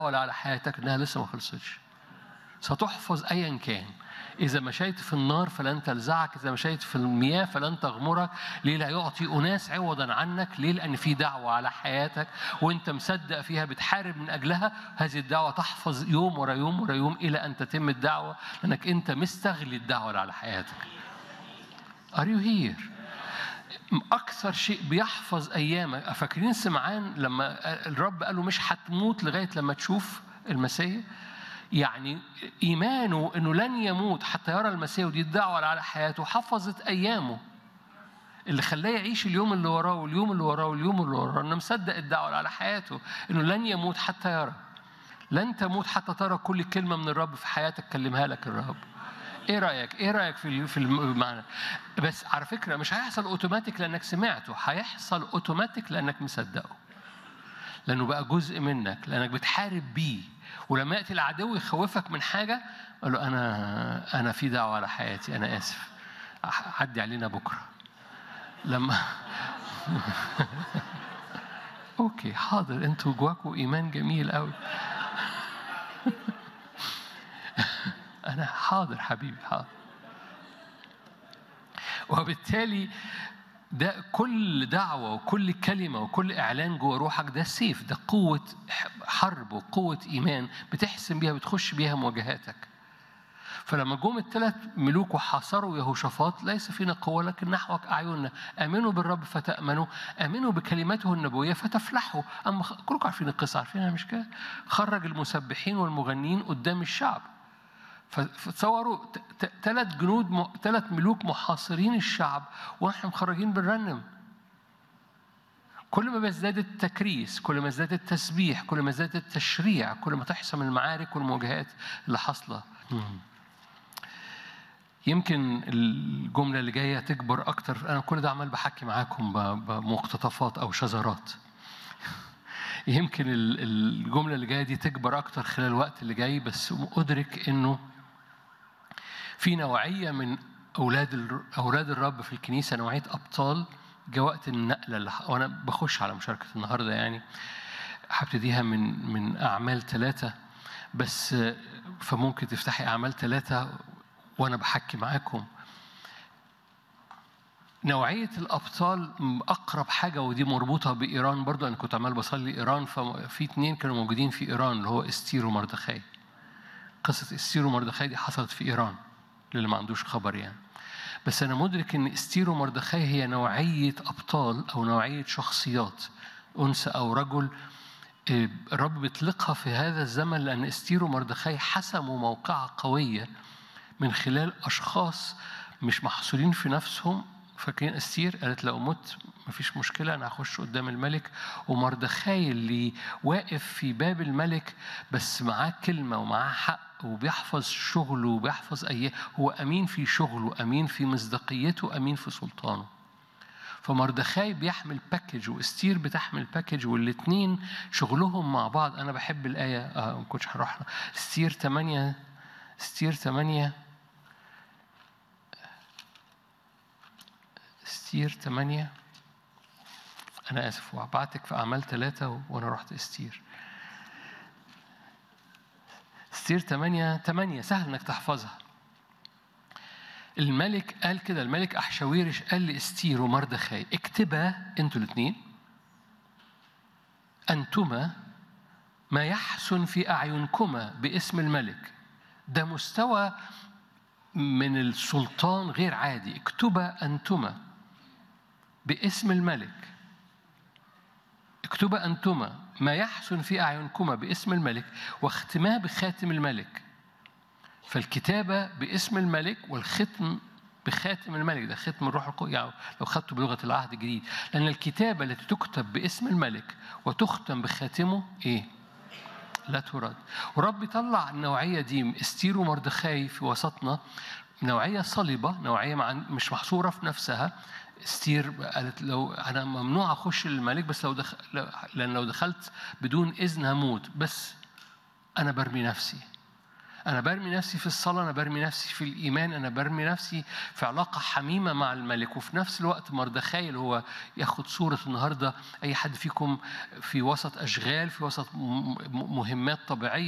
ولا على حياتك انها لسه ما خلصتش ستحفظ ايا كان إذا مشيت في النار فلن تلزعك، إذا مشيت في المياه فلن تغمرك، ليه لا يعطي أناس عوضا عنك؟ ليه؟ لأن في دعوة على حياتك وأنت مصدق فيها بتحارب من أجلها، هذه الدعوة تحفظ يوم ورا يوم ورا يوم إلى أن تتم الدعوة، لأنك أنت مستغلي الدعوة اللي على حياتك. Are you here؟ أكثر شيء بيحفظ أيامك، فاكرين سمعان لما الرب قال له مش هتموت لغاية لما تشوف المسيح؟ يعني إيمانه إنه لن يموت حتى يرى المسيح ودي الدعوة اللي على حياته حفظت أيامه اللي خلاه يعيش اليوم اللي وراه واليوم اللي وراه واليوم اللي وراه إنه مصدق الدعوة اللي على حياته إنه لن يموت حتى يرى لن تموت حتى ترى كل كلمة من الرب في حياتك كلمها لك الرب ايه رايك ايه رايك في في المعنى بس على فكره مش هيحصل اوتوماتيك لانك سمعته هيحصل اوتوماتيك لانك مصدقه لانه بقى جزء منك لانك بتحارب بيه ولما ياتي العدو يخوفك من حاجه قال له انا انا في دعوه على حياتي انا اسف عدي علينا بكره لما اوكي حاضر انتوا جواكوا ايمان جميل قوي انا حاضر حبيبي حاضر وبالتالي ده كل دعوة وكل كلمة وكل إعلان جوه روحك ده سيف ده قوة حرب وقوة إيمان بتحسم بيها بتخش بيها مواجهاتك فلما جم الثلاث ملوك وحاصروا يهوشافاط ليس فينا قوة لكن نحوك أعيننا آمنوا بالرب فتأمنوا آمنوا بكلماته النبوية فتفلحوا أما كلكم عارفين القصة عارفينها مش كده خرج المسبحين والمغنيين قدام الشعب فتصوروا ثلاث جنود ثلاث ملوك محاصرين الشعب واحنا مخرجين بنرنم كل ما بيزداد التكريس كل ما ازداد التسبيح كل ما ازداد التشريع كل ما تحسم المعارك والمواجهات اللي حاصله يمكن الجملة اللي جاية تكبر أكتر أنا كل ده عمال بحكي معاكم بمقتطفات أو شذرات يمكن الجملة اللي جاية دي تكبر أكتر خلال الوقت اللي جاي بس أدرك إنه في نوعية من أولاد أولاد الرب في الكنيسة نوعية أبطال جاء وقت النقلة اللي وأنا بخش على مشاركة النهاردة يعني هبتديها من من أعمال ثلاثة بس فممكن تفتحي أعمال ثلاثة وأنا بحكي معاكم نوعية الأبطال أقرب حاجة ودي مربوطة بإيران برضو أنا كنت عمال بصلي إيران ففي اتنين كانوا موجودين في إيران اللي هو استير ومردخاي قصة استير ومردخاي دي حصلت في إيران للي ما عندوش خبر يعني بس أنا مدرك إن استير ومردخاي هي نوعية أبطال أو نوعية شخصيات أنثى أو رجل الرب بيطلقها في هذا الزمن لأن استير ومردخاي حسموا موقعة قوية من خلال أشخاص مش محصورين في نفسهم فاكرين استير قالت لو مت مفيش مشكلة أنا هخش قدام الملك ومردخاي اللي واقف في باب الملك بس معاه كلمة ومعاه حق وبيحفظ شغله وبيحفظ أي هو أمين في شغله أمين في مصداقيته أمين في سلطانه فمردخاي بيحمل باكج واستير بتحمل باكج والاثنين شغلهم مع بعض أنا بحب الآية آه ما كنتش هروح استير 8 استير 8 استير 8 أنا آسف وهبعتك في أعمال ثلاثة وأنا رحت استير استير 8 8 سهل إنك تحفظها الملك قال كده الملك أحشاويرش قال لاستير ومردخاي اكتبا أنتوا الاثنين أنتما ما يحسن في أعينكما باسم الملك ده مستوى من السلطان غير عادي اكتبا أنتما باسم الملك اكتبا أنتما ما يحسن في أعينكما باسم الملك واختماه بخاتم الملك فالكتابة باسم الملك والختم بخاتم الملك ده ختم الروح القدس يعني لو خدته بلغة العهد الجديد لأن الكتابة التي تكتب باسم الملك وتختم بخاتمه إيه؟ لا ترد ورب يطلع النوعية دي استير ومردخاي في وسطنا نوعية صلبة نوعية مع مش محصورة في نفسها استير قالت لو انا ممنوع اخش للملك بس لو دخل لان لو دخلت بدون اذن هموت بس انا برمي نفسي أنا برمي نفسي في الصلاة أنا برمي نفسي في الإيمان أنا برمي نفسي في علاقة حميمة مع الملك وفي نفس الوقت مردخاي اللي هو ياخد صورة النهاردة أي حد فيكم في وسط أشغال في وسط م- م- مهمات طبيعية